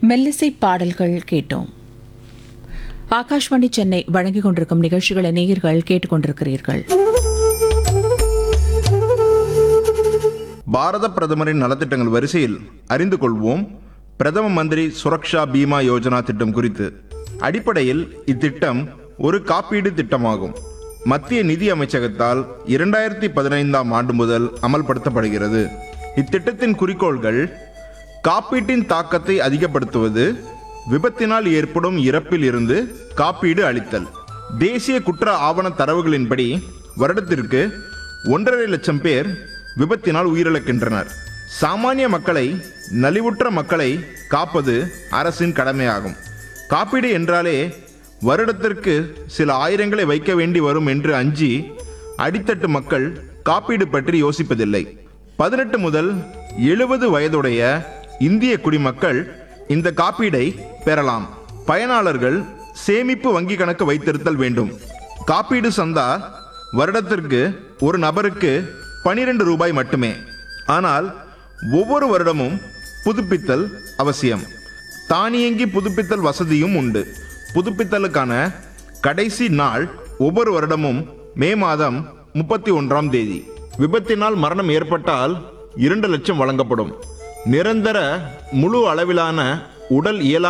மெல்லிசை பாடல்கள் கேட்டோம் ஆகாஷ்வாணி சென்னை வழங்கிக் கொண்டிருக்கும் நிகழ்ச்சிகளை நேயர்கள் கேட்டுக்கொண்டிருக்கிறீர்கள் பாரத பிரதமரின் நலத்திட்டங்கள் வரிசையில் அறிந்து கொள்வோம் பிரதம மந்திரி சுரக்ஷா பீமா யோஜனா திட்டம் குறித்து அடிப்படையில் இத்திட்டம் ஒரு காப்பீடு திட்டமாகும் மத்திய நிதி அமைச்சகத்தால் இரண்டாயிரத்தி பதினைந்தாம் ஆண்டு முதல் அமல்படுத்தப்படுகிறது இத்திட்டத்தின் குறிக்கோள்கள் காப்பீட்டின் தாக்கத்தை அதிகப்படுத்துவது விபத்தினால் ஏற்படும் இறப்பில் இருந்து காப்பீடு அளித்தல் தேசிய குற்ற ஆவண தரவுகளின்படி வருடத்திற்கு ஒன்றரை லட்சம் பேர் விபத்தினால் உயிரிழக்கின்றனர் சாமானிய மக்களை நலிவுற்ற மக்களை காப்பது அரசின் கடமையாகும் காப்பீடு என்றாலே வருடத்திற்கு சில ஆயிரங்களை வைக்க வேண்டி வரும் என்று அஞ்சி அடித்தட்டு மக்கள் காப்பீடு பற்றி யோசிப்பதில்லை பதினெட்டு முதல் எழுபது வயதுடைய இந்திய குடிமக்கள் இந்த காப்பீடை பெறலாம் பயனாளர்கள் சேமிப்பு வங்கி கணக்கு வைத்திருத்தல் வேண்டும் காப்பீடு சந்தா வருடத்திற்கு ஒரு நபருக்கு பனிரெண்டு ரூபாய் மட்டுமே ஆனால் ஒவ்வொரு வருடமும் புதுப்பித்தல் அவசியம் தானியங்கி புதுப்பித்தல் வசதியும் உண்டு புதுப்பித்தலுக்கான கடைசி நாள் ஒவ்வொரு வருடமும் மே மாதம் முப்பத்தி ஒன்றாம் தேதி விபத்தினால் மரணம் ஏற்பட்டால் இரண்டு லட்சம் வழங்கப்படும் நிரந்தர முழு அளவிலான உடல் இயலாமை